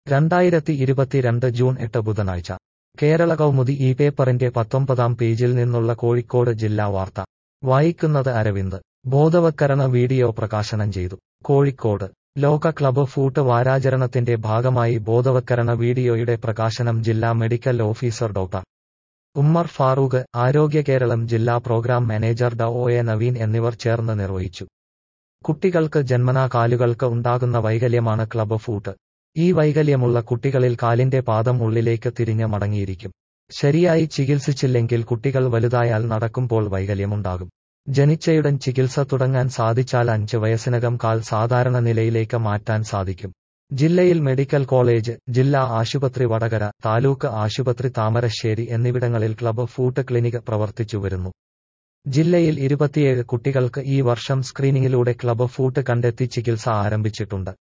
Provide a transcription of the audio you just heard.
രണ്ടായിരത്തി ഇരുപത്തിരണ്ട് ജൂൺ എട്ട് ബുധനാഴ്ച കേരള കൗമുദി ഈ പേപ്പറിന്റെ പത്തൊമ്പതാം പേജിൽ നിന്നുള്ള കോഴിക്കോട് ജില്ലാ വാർത്ത വായിക്കുന്നത് അരവിന്ദ് ബോധവത്കരണ വീഡിയോ പ്രകാശനം ചെയ്തു കോഴിക്കോട് ലോക ക്ലബ്ബ് ഫൂട്ട് വാരാചരണത്തിന്റെ ഭാഗമായി ബോധവത്കരണ വീഡിയോയുടെ പ്രകാശനം ജില്ലാ medical officer doctor Ummer Farooq Arogya Keralam ജില്ലാ പ്രോഗ്രാം മാനേജർ ഡ ഒ എ നവീൻ എന്നിവർ ചേർന്ന് നിർവഹിച്ചു കുട്ടികൾക്ക് ജന്മനാ കാലുകൾക്ക് ഉണ്ടാകുന്ന വൈകല്യമാണ് ക്ലബ്ബ് ഫൂട്ട് ഈ വൈകല്യമുള്ള കുട്ടികളിൽ കാലിന്റെ പാദം ഉള്ളിലേക്ക് തിരിഞ്ഞ് മടങ്ങിയിരിക്കും ശരിയായി ചികിത്സിച്ചില്ലെങ്കിൽ കുട്ടികൾ വലുതായാൽ നടക്കുമ്പോൾ വൈകല്യമുണ്ടാകും ജനിച്ചയുടൻ ചികിത്സ തുടങ്ങാൻ സാധിച്ചാൽ അഞ്ച് വയസ്സിനകം കാൽ സാധാരണ നിലയിലേക്ക് മാറ്റാൻ സാധിക്കും ജില്ലയിൽ മെഡിക്കൽ കോളേജ് ജില്ലാ ആശുപത്രി വടകര താലൂക്ക് ആശുപത്രി താമരശ്ശേരി എന്നിവിടങ്ങളിൽ ക്ലബ്ബ് ഫൂട്ട് ക്ലിനിക് പ്രവർത്തിച്ചു വരുന്നു ജില്ലയിൽ ഇരുപത്തിയേഴ് കുട്ടികൾക്ക് ഈ വർഷം സ്ക്രീനിങ്ങിലൂടെ ക്ലബ്ബ് ഫൂട്ട് കണ്ടെത്തി ചികിത്സ ആരംഭിച്ചിട്ടുണ്ട്